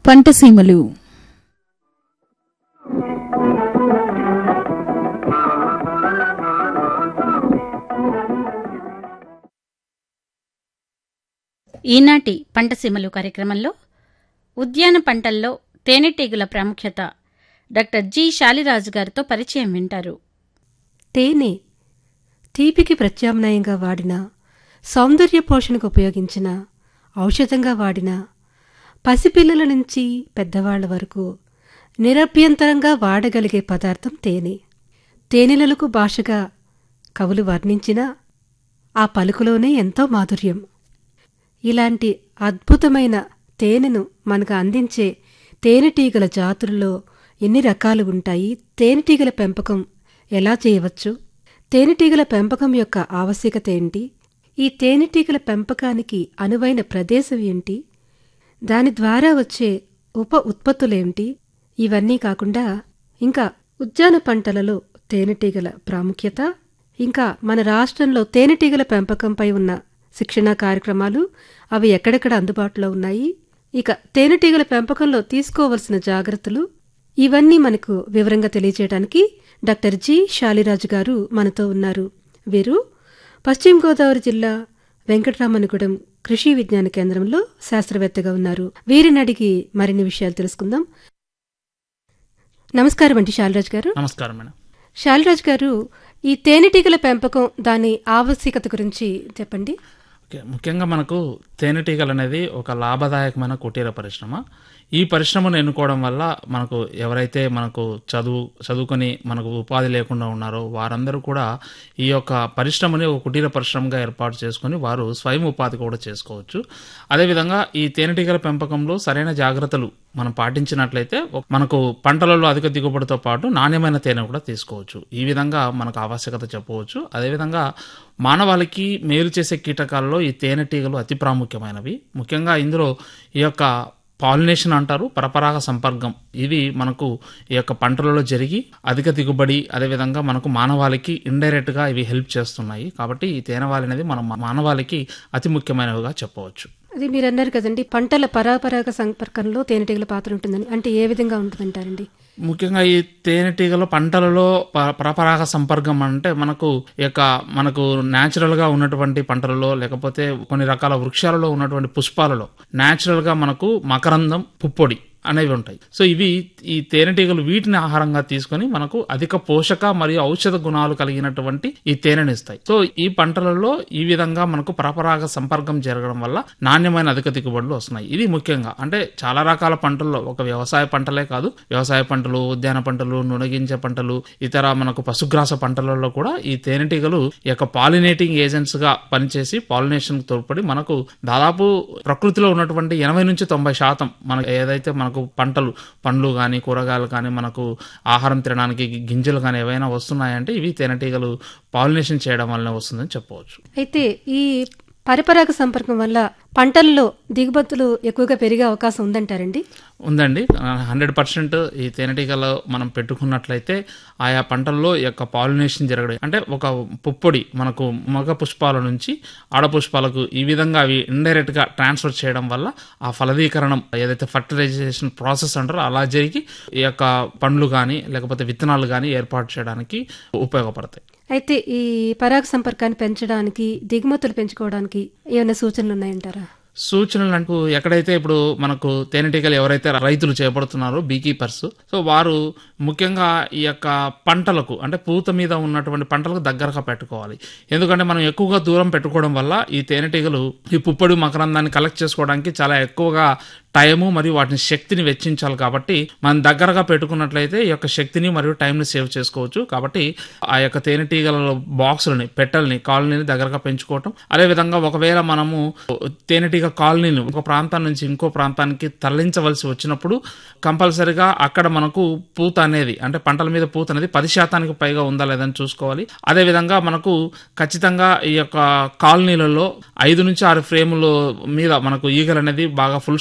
పంటసీమలు ఈనాటి పంటసీమలు కార్యక్రమంలో ఉద్యాన పంటల్లో తేనెటీగల ప్రాముఖ్యత డాక్టర్ జి శాలిరాజు గారితో పరిచయం వింటారు తేనె తీపికి ప్రత్యామ్నాయంగా వాడిన సౌందర్య పోషణకు ఉపయోగించిన ఔషధంగా వాడిన పసిపిల్లల నుంచి పెద్దవాళ్ల వరకు నిరభ్యంతరంగా వాడగలిగే పదార్థం తేనె తేనెలలకు భాషగా కవులు వర్ణించినా ఆ పలుకులోనే ఎంతో మాధుర్యం ఇలాంటి అద్భుతమైన తేనెను మనకు అందించే తేనెటీగల జాతులలో ఎన్ని రకాలు ఉంటాయి తేనెటీగల పెంపకం ఎలా చేయవచ్చు తేనెటీగల పెంపకం యొక్క ఆవశ్యకత ఏంటి ఈ తేనెటీగల పెంపకానికి అనువైన ప్రదేశం ఏంటి దాని ద్వారా వచ్చే ఉప ఉత్పత్తులేంటి ఇవన్నీ కాకుండా ఇంకా ఉద్యాన పంటలలో తేనెటీగల ప్రాముఖ్యత ఇంకా మన రాష్ట్రంలో తేనెటీగల పెంపకంపై ఉన్న శిక్షణా కార్యక్రమాలు అవి ఎక్కడెక్కడ అందుబాటులో ఉన్నాయి ఇక తేనెటీగల పెంపకంలో తీసుకోవలసిన జాగ్రత్తలు ఇవన్నీ మనకు వివరంగా తెలియజేయడానికి డాక్టర్ జి శాలిరాజు గారు మనతో ఉన్నారు వీరు పశ్చిమ గోదావరి జిల్లా వెంకటరామనగూడెం కృషి విజ్ఞాన కేంద్రంలో శాస్త్రవేత్తగా ఉన్నారు వీరిని అడిగి మరిన్ని విషయాలు తెలుసుకుందాం నమస్కారం అండి శాలిరాజు గారు నమస్కారం మేడం శాలిరాజు గారు ఈ తేనెటీగల పెంపకం దాని ఆవశ్యకత గురించి చెప్పండి ఓకే ముఖ్యంగా మనకు తేనెటీగలు అనేది ఒక లాభదాయకమైన కుటీర పరిశ్రమ ఈ పరిశ్రమను ఎన్నుకోవడం వల్ల మనకు ఎవరైతే మనకు చదువు చదువుకొని మనకు ఉపాధి లేకుండా ఉన్నారో వారందరూ కూడా ఈ యొక్క పరిశ్రమని ఒక కుటీర పరిశ్రమగా ఏర్పాటు చేసుకొని వారు స్వయం ఉపాధి కూడా చేసుకోవచ్చు అదేవిధంగా ఈ తేనెటీగల పెంపకంలో సరైన జాగ్రత్తలు మనం పాటించినట్లయితే ఒక- మనకు పంటలలో అధిక దిగుబడితో పాటు నాణ్యమైన తేనె కూడా తీసుకోవచ్చు ఈ విధంగా మనకు ఆవశ్యకత చెప్పవచ్చు అదేవిధంగా మానవాళికి మేలు చేసే కీటకాల్లో ఈ తేనెటీగలు అతి ప్రాముఖ్యమైనవి ముఖ్యంగా ఇందులో ఈ యొక్క పాలినేషన్ అంటారు పరపరాగ సంపర్కం ఇది మనకు ఈ యొక్క పంటలలో జరిగి అధిక దిగుబడి అదేవిధంగా మనకు మానవాళికి ఇండైరెక్ట్ గా ఇవి హెల్ప్ చేస్తున్నాయి కాబట్టి ఈ తేనెవాలి అనేది మన మానవాళికి అతి ముఖ్యమైనవిగా చెప్పవచ్చు అది మీరు అన్నారు కదండి పంటల పరాపరాగ సంపర్కంలో తేనెటీగల పాత్ర ఉంటుందని అంటే ఏ విధంగా ఉంటుందంటారండి ముఖ్యంగా ఈ తేనెటీగలు పంటలలో ప- పరపరాగ సంపర్కం అంటే మనకు ఈ యొక్క మనకు న్యాచురల్ గా ఉన్నటువంటి పంటలలో లేకపోతే కొన్ని రకాల వృక్షాలలో ఉన్నటువంటి పుష్పాలలో న్యాచురల్ గా మనకు మకరందం పుప్పొడి అనేవి ఉంటాయి సో ఇవి ఈ తేనెటీగలు వీటిని ఆహారంగా తీసుకొని మనకు అధిక పోషక మరియు ఔషధ గుణాలు కలిగినటువంటి ఈ తేనెని ఇస్తాయి సో ఈ పంటలలో ఈ విధంగా మనకు పరపరాగ సంపర్కం జరగడం వల్ల నాణ్యమైన అధిక దిగుబడులు వస్తున్నాయి ఇది ముఖ్యంగా అంటే చాలా రకాల పంటల్లో ఒక వ్యవసాయ పంటలే కాదు వ్యవసాయ పంటలు ఉద్యాన పంటలు నూనెగింజ పంటలు ఇతర మనకు పశుగ్రాస పంటలలో కూడా ఈ తేనెటీగలు ఈ యొక్క పాలినేటింగ్ ఏజెంట్స్ గా పనిచేసి పాలినేషన్ తోడ్పడి మనకు దాదాపు ప్రకృతిలో ఉన్నటువంటి ఎనభై నుంచి తొంభై శాతం మనకు ఏదైతే మనకు పంటలు పండ్లు కానీ కూరగాయలు కానీ మనకు ఆహారం తినడానికి గింజలు కానీ ఏవైనా వస్తున్నాయంటే ఇవి తేనెటీగలు పాలినేషన్ చేయడం వల్లనే వస్తుందని చెప్పవచ్చు అయితే ఈ పరపరాగ సంపర్కం వల్ల పంటల్లో దిగుబడులు ఎక్కువగా పెరిగే అవకాశం ఉందంటారండి ఉందండి హండ్రెడ్ పర్సెంట్ ఈ తేనెటీగలు మనం పెట్టుకున్నట్లయితే ఆయా పంటల్లో ఈ యొక్క పాలినేషన్ జరగడం అంటే ఒక పుప్పొడి మనకు మగ పుష్పాల నుంచి ఆడ పుష్పాలకు ఈ విధంగా అవి ఇండైరెక్ట్ గా ట్రాన్స్ఫర్ చేయడం వల్ల ఆ ఫలదీకరణం ఏదైతే ఫర్టిలైజేషన్ ప్రాసెస్ అంటారో అలా జరిగి ఈ యొక్క పండ్లు కానీ లేకపోతే విత్తనాలు కానీ ఏర్పాటు చేయడానికి ఉపయోగపడతాయి అయితే ఈ పరాగ సంపర్కాన్ని పెంచడానికి దిగుమతులు పెంచుకోవడానికి ఏమైనా సూచనలు ఉన్నాయంటారా సూచనలు అంటూ ఎక్కడైతే ఇప్పుడు మనకు తేనెటీగలు ఎవరైతే రైతులు చేపడుతున్నారో బీ కీపర్స్ సో వారు ముఖ్యంగా ఈ యొక్క పంటలకు అంటే పూత మీద ఉన్నటువంటి పంటలకు దగ్గరగా పెట్టుకోవాలి ఎందుకంటే మనం ఎక్కువగా దూరం పెట్టుకోవడం వల్ల ఈ తేనెటీగలు ఈ పుప్పొడి మకరందాన్ని కలెక్ట్ చేసుకోవడానికి చాలా ఎక్కువగా టైము మరియు వాటిని శక్తిని వెచ్చించాలి కాబట్టి మనం దగ్గరగా పెట్టుకున్నట్లయితే ఈ యొక్క శక్తిని మరియు టైంని సేవ్ చేసుకోవచ్చు కాబట్టి ఆ యొక్క తేనెటీగల బాక్సులని పెట్టెల్ని కాలనీని దగ్గరగా పెంచుకోవటం అదేవిధంగా ఒకవేళ మనము తేనెటీగ కాలనీని ఒక ప్రాంతం నుంచి ఇంకో ప్రాంతానికి తరలించవలసి వచ్చినప్పుడు కంపల్సరిగా అక్కడ మనకు పూత అనేది అంటే పంటల మీద పూత అనేది పది శాతానికి పైగా ఉందా లేదని చూసుకోవాలి అదేవిధంగా మనకు ఖచ్చితంగా ఈ యొక్క కాలనీలలో ఐదు నుంచి ఆరు ఫ్రేముల మీద మనకు ఈగలు అనేది బాగా ఫుల్ స్ట్రెంత్ తో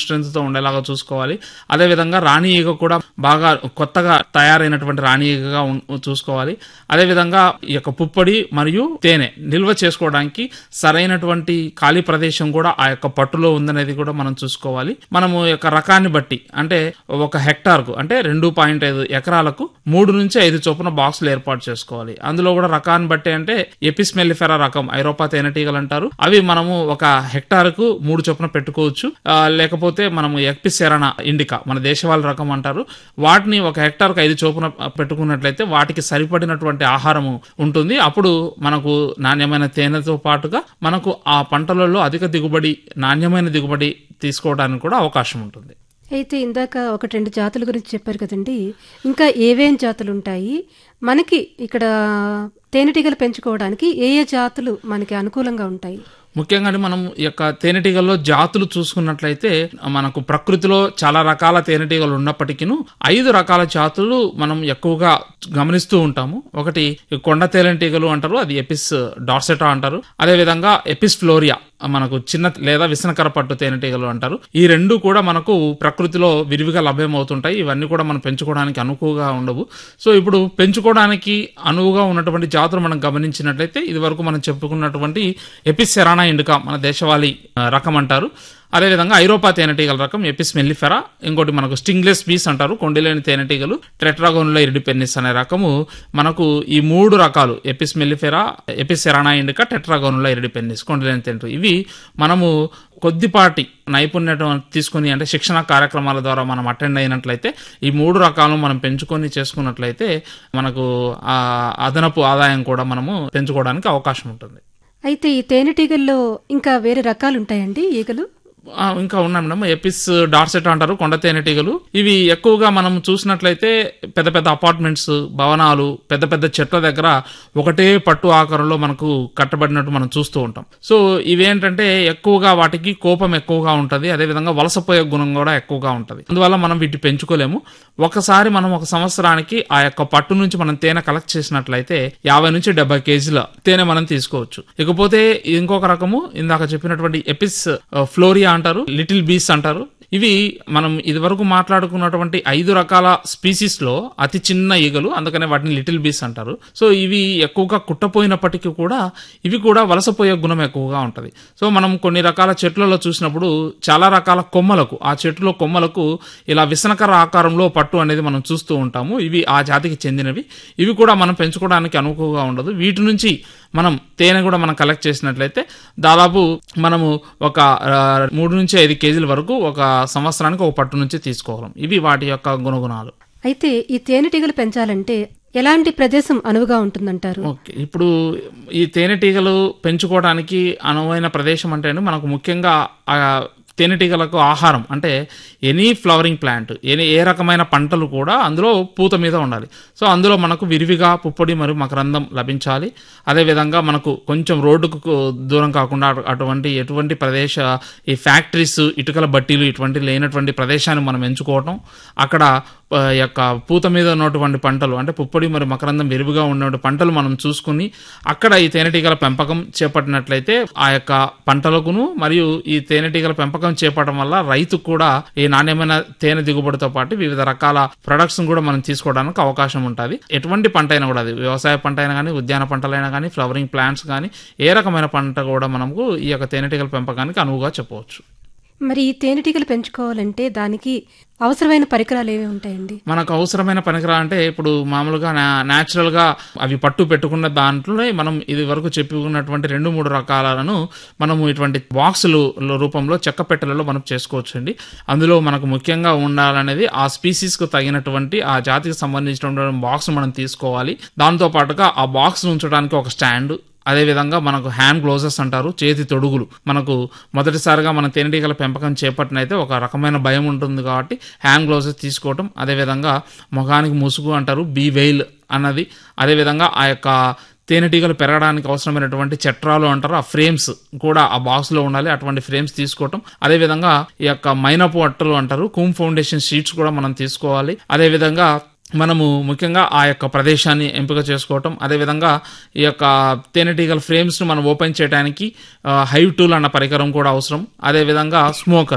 ఉండేలాగా చూసుకోవాలి అదేవిధంగా రాణి ఈగ కూడా బాగా కొత్తగా తయారైనటువంటి రాణి ఈగగా ఉం- చూసుకోవాలి అదేవిధంగా ఈ యొక్క పుప్పొడి మరియు తేనె నిల్వ చేసుకోవడానికి సరైనటువంటి ఖాళీ ప్రదేశం కూడా ఆ యొక్క పట్టులో ఉందనేది కూడా మనం చూసుకోవాలి మనము ఈ యొక్క రకాన్ని బట్టి అంటే ఒక హెక్టార్కు అంటే రెండు పాయింట్ ఐదు ఎకరాలకు మూడు నుంచి ఐదు చొప్పున బాక్సులు ఏర్పాటు చేసుకోవాలి అందులో కూడా రకాన్ని బట్టి అంటే ఎపిస్మెల్లిఫెరా రకం ఐరోపా తేనెటీగలు అంటారు అవి మనము ఒక హెక్టార్కు మూడు చొప్పున పెట్టుకోవచ్చు ఆ, లేకపోతే మనము ఎక్పిసెరనా ఇండికా మన దేశవాళ రకం అంటారు వాటిని ఒక హెక్టార్కు ఐదు చొప్పున పెట్టుకున్నట్లయితే వాటికి సరిపడినటువంటి ఆహారము ఉంటుంది అప్పుడు మనకు నాణ్యమైన తేనెతో పాటుగా మనకు ఆ పంటలలో అధిక దిగుబడి నాణ్యమైన దిగుబడి తీసుకోవడానికి కూడా అవకాశం ఉంటుంది అయితే ఇందాక ఒకటి రెండు జాతుల గురించి చెప్పారు కదండి ఇంకా ఏవేం జాతులు ఉంటాయి మనకి ఇక్కడ తేనెటీగలు పెంచుకోవడానికి ఏ ఏ జాతులు మనకి అనుకూలంగా ఉంటాయి ముఖ్యంగా మనం ఈ యొక్క తేనెటీగల్లో జాతులు చూసుకున్నట్లయితే మనకు ప్రకృతిలో చాలా రకాల తేనెటీగలు ఉన్నప్పటికీ ఐదు రకాల జాతులు మనం ఎక్కువగా గమనిస్తూ ఉంటాము ఒకటి ఈ కొండ తేనెటీగలు అంటారు అది ఎపిస్ డార్సెటా అంటారు అదే విధంగా ఎపిస్ ఫ్లోరియా మనకు చిన్న లేదా విసనకర పట్టు తేనెటీగలు అంటారు ఈ రెండు కూడా మనకు ప్రకృతిలో విరివిగా లభ్యమవుతుంటాయి ఇవన్నీ కూడా మనం పెంచుకోవడానికి అనుకువగా ఉండవు సో ఇప్పుడు పెంచుకోవడానికి అనువుగా ఉన్నటువంటి జాతులు మనం గమనించినట్లయితే ఇది వరకు మనం చెప్పుకున్నటువంటి ఎపిస్ సెరానా ఇండికా మన దేశవాళీ ఆ, రకం అంటారు అదేవిధంగా ఐరోపా తేనెటీగల రకం ఎపిస్ మెల్లిఫెరా ఇంకోటి మనకు స్టింగ్లెస్ బీస్ అంటారు కొండిలేని తేనెటీగలు ట్రెట్రాగోన్లో ఇరిడిపెన్నిస్ అనే రకము మనకు ఈ మూడు రకాలు Apis mellifera Apis cerana indica Tetragonula iridipennis కొండిలేని తేనెటీగలు ఇవి మనము కొద్దిపాటి నైపుణ్యం తీసుకుని అంటే శిక్షణ కార్యక్రమాల ద్వారా మనం అటెండ్ అయినట్లయితే ఈ మూడు రకాలను మనం పెంచుకొని చేసుకున్నట్లయితే మనకు ఆ అదనపు ఆదాయం కూడా మనము పెంచుకోవడానికి అవకాశం ఉంటుంది అయితే ఈ తేనెటీగల్లో ఇంకా వేరే రకాలు ఉంటాయండి ఈగలు ఆ, ఇంకా ఉన్నాయి మేడం ఎపిస్ డార్సెట్ అంటారు కొండ తేనెటీగలు ఇవి ఎక్కువగా మనం చూసినట్లయితే పెద్ద పెద్ద అపార్ట్మెంట్స్ భవనాలు పెద్ద పెద్ద చెట్ల దగ్గర ఒకటే పట్టు ఆకారంలో మనకు కట్టబడినట్టు మనం చూస్తూ ఉంటాం సో ఇవేంటంటే ఎక్కువగా వాటికి కోపం ఎక్కువగా ఉంటది అదేవిధంగా వలసపోయే గుణం కూడా ఎక్కువగా ఉంటది అందువల్ల మనం వీటిని పెంచుకోలేము ఒకసారి మనం ఒక సంవత్సరానికి ఆ యొక్క పట్టు నుంచి మనం తేనె కలెక్ట్ చేసినట్లయితే యాభై నుంచి డెబ్బై కేజీల తేనె మనం తీసుకోవచ్చు ఇకపోతే ఇంకొక రకము ఇందాక చెప్పినటువంటి ఎపిస్ ఆ, ఫ్లోరియా అంటారు లిటిల్ బీస్ అంటారు ఇవి మనం ఇదివరకు మాట్లాడుకున్నటువంటి ఐదు రకాల స్పీసీస్ లో అతి చిన్న ఈగలు అందుకనే వాటిని లిటిల్ బీస్ అంటారు సో ఇవి ఎక్కువగా కుట్టపోయినప్పటికీ కూడా ఇవి కూడా వలసపోయే గుణం ఎక్కువగా ఉంటది సో మనం కొన్ని రకాల చెట్లలో చూసినప్పుడు చాలా రకాల కొమ్మలకు ఆ చెట్టులో కొమ్మలకు ఇలా విసనకర ఆకారంలో పట్టు అనేది మనం చూస్తూ ఉంటాము ఇవి ఆ జాతికి చెందినవి ఇవి కూడా మనం పెంచుకోవడానికి అనుకువగా ఉండదు వీటి నుంచి మనం తేనె కూడా మనం కలెక్ట్ చేసినట్లయితే దాదాపు మనము ఒక ఆ, మూడు నుంచి ఐదు కేజీల వరకు ఒక సంవత్సరానికి ఒక పట్టు నుంచి తీసుకోగలం ఇవి వాటి యొక్క గుణగుణాలు అయితే ఈ తేనెటీగలు పెంచాలంటే ఎలాంటి ప్రదేశం అనువుగా ఉంటుందంటారు ఓకే ఇప్పుడు ఈ తేనెటీగలు పెంచుకోవడానికి అనువైన ప్రదేశం అంటే మనకు ముఖ్యంగా ఆ తేనెటీగలకు ఆహారం అంటే ఎనీ ఫ్లవరింగ్ ప్లాంట్ ఎనీ ఏ రకమైన పంటలు కూడా అందులో పూత మీద ఉండాలి సో అందులో మనకు విరివిగా పుప్పొడి మరియు మకరందం లభించాలి అదేవిధంగా మనకు కొంచెం రోడ్డుకు దూరం కాకుండా అటు- అటువంటి ఎటువంటి ప్రదేశ ఈ ఫ్యాక్టరీస్ ఇటుకల బట్టీలు ఇటువంటి లేనటువంటి ప్రదేశాన్ని మనం ఎంచుకోవటం అక్కడ ఆ, యొక్క పూత మీద ఉన్నటువంటి పంటలు అంటే పుప్పొడి మరియు మకరందం విరివిగా ఉన్నటువంటి పంటలు మనం చూసుకుని అక్కడ ఈ తేనెటీగల పెంపకం చేపట్టినట్లయితే ఆ యొక్క పంటలకును మరియు ఈ తేనెటీగల పెంపకం చేపట్టడం వల్ల రైతుకు కూడా ఈ నాణ్యమైన తేనె దిగుబడితో పాటు వివిధ రకాల ప్రొడక్ట్స్ కూడా మనం తీసుకోవడానికి అవకాశం ఉంటుంది ఎటువంటి పంట అయినా కూడా అది వ్యవసాయ పంట అయినా కానీ ఉద్యాన పంటలైనా కానీ ఫ్లవరింగ్ ప్లాంట్స్ కానీ ఏ రకమైన పంట కూడా మనకు ఈ యొక్క తేనెటీగల పెంపకానికి అనువుగా చెప్పవచ్చు మరి ఈ తేనెటీగలు పెంచుకోవాలంటే దానికి అవసరమైన పరికరాలు ఏవి ఉంటాయండి మనకు అవసరమైన పనికిరా అంటే ఇప్పుడు మామూలుగా న్యాచురల్ గా అవి పట్టు పెట్టుకున్న దాంట్లోనే మనం ఇది వరకు చెప్పుకున్నటువంటి రెండు మూడు రకాలను మనము ఇటువంటి బాక్సులు రూపంలో చెక్క పెట్టెలలో మనం చేసుకోవచ్చు అండి అందులో మనకు ముఖ్యంగా ఉండాలనేది ఆ స్పీసీస్ కు తగినటువంటి ఆ జాతికి సంబంధించినటువంటి బాక్స్ మనం తీసుకోవాలి దాంతో పాటుగా ఆ బాక్స్ ఉంచడానికి ఒక స్టాండ్ అదేవిధంగా మనకు హ్యాండ్ గ్లోజెస్ అంటారు చేతి తొడుగులు మనకు మొదటిసారిగా మన తేనెటీగల పెంపకం చేపట్టినైతే ఒక రకమైన భయం ఉంటుంది కాబట్టి హ్యాండ్ గ్లోజెస్ తీసుకోవటం అదేవిధంగా ముఖానికి ముసుగు అంటారు బీ వెయిల్ అన్నది అదేవిధంగా ఆ యొక్క తేనెటీగలు పెరగడానికి అవసరమైనటువంటి చట్రాలు అంటారు ఆ ఫ్రేమ్స్ కూడా ఆ బాక్స్ లో ఉండాలి అటువంటి ఫ్రేమ్స్ తీసుకోవటం అదేవిధంగా ఈ యొక్క మైనపు అట్టలు అంటారు కూమ్ ఫౌండేషన్ షీట్స్ కూడా మనం తీసుకోవాలి అదేవిధంగా మనము ముఖ్యంగా ఆ యొక్క ప్రదేశాన్ని ఎంపిక చేసుకోవటం అదేవిధంగా ఈ యొక్క తేనెటీగల ఫ్రేమ్స్ ను మనం ఓపెన్ చేయడానికి హైవ్ టూల్ అన్న పరికరం కూడా అవసరం అదేవిధంగా స్మోకర్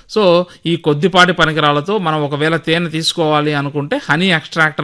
సో ఈ కొద్దిపాటి పరికరాలతో మనం ఒకవేళ తేనె తీసుకోవాలి అనుకుంటే హనీ ఎక్స్ట్రాక్టర్